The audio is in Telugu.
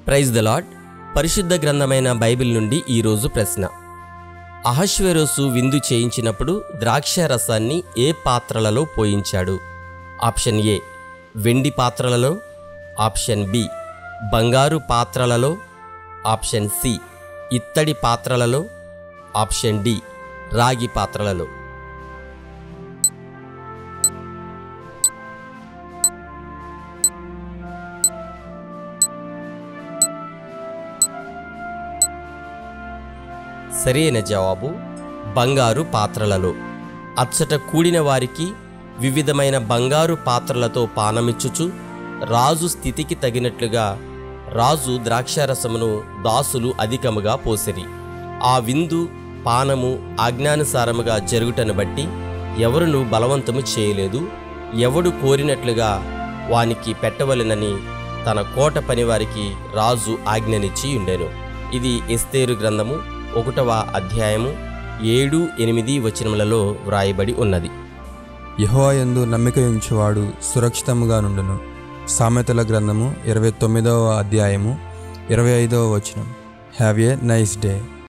ప్రైజ్ ద లాడ్ పరిశుద్ధ గ్రంథమైన బైబిల్ నుండి ఈరోజు ప్రశ్న అహశ్వేరోసు విందు చేయించినప్పుడు ద్రాక్ష రసాన్ని ఏ పాత్రలలో పోయించాడు ఆప్షన్ ఏ వెండి పాత్రలలో ఆప్షన్ బి బంగారు పాత్రలలో ఆప్షన్ సి ఇత్తడి పాత్రలలో ఆప్షన్ డి రాగి పాత్రలలో సరైన జవాబు బంగారు పాత్రలలో అచ్చట కూడిన వారికి వివిధమైన బంగారు పాత్రలతో పానమిచ్చుచు రాజు స్థితికి తగినట్లుగా రాజు ద్రాక్షారసమును దాసులు అధికముగా పోసిరి ఆ విందు పానము ఆజ్ఞానుసారముగా జరుగుటను బట్టి ఎవరును బలవంతము చేయలేదు ఎవడు కోరినట్లుగా వానికి పెట్టవలెనని తన కోట పనివారికి రాజు ఆజ్ఞనిచ్చి ఉండెను ఇది ఎస్తేరు గ్రంథము ఒకటవ అధ్యాయము ఏడు ఎనిమిది వచనములలో వ్రాయబడి ఉన్నది యెహోవాయందు నమ్మిక ఉంచువాడు సురక్షితముగా నుండును సామెతల గ్రంథము ఇరవై తొమ్మిదవ అధ్యాయము ఇరవై ఐదవ వచనం హ్యావ్ ఏ నైస్ డే